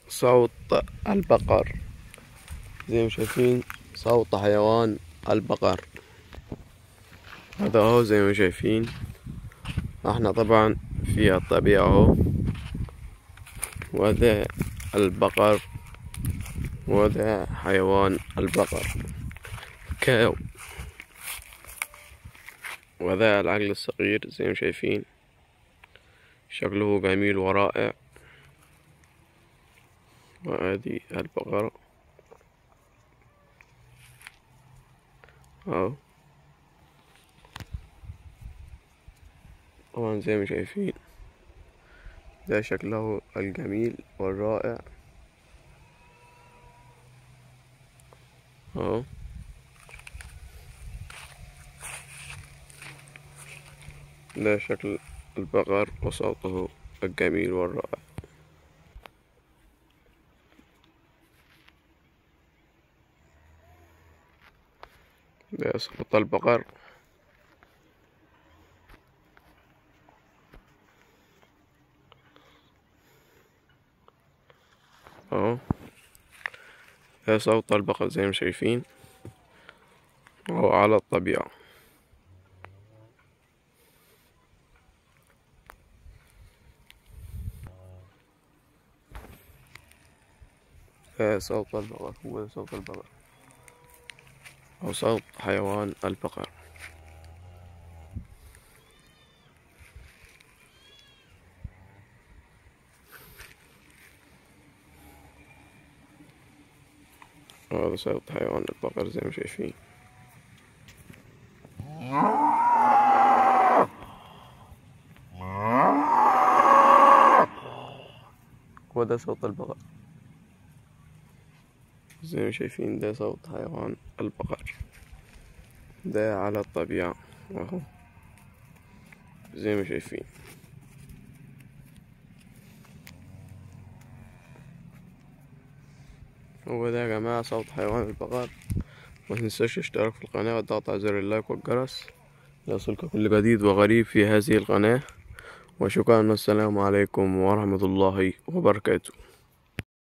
صوت البقر زي ما شايفين صوت حيوان البقر هذا اهو زي ما شايفين احنا طبعا في الطبيعة اهو وهذا البقر وهذا حيوان البقر كاو وهذا العقل الصغير زي ما شايفين شكله جميل ورائع وهذه البقرة اهو طبعا زي ما شايفين ده شكله الجميل والرائع اهو ده شكل البقر وصوته الجميل والرائع ده صوت البقر اهو ده صوت البقر زي ما شايفين وهو على الطبيعة ده صوت البقر هو ده صوت البقر أو صوت حيوان البقر هذا صوت حيوان البقر زي ما شايفين وده صوت البقر زي ما شايفين ده صوت حيوان البقر ده على الطبيعة اهو زي ما شايفين هو ده يا جماعة صوت حيوان البقر ما تنساش اشتراك في القناة والضغط على زر اللايك والجرس ليصلك كل جديد وغريب في هذه القناة وشكرا والسلام عليكم ورحمة الله وبركاته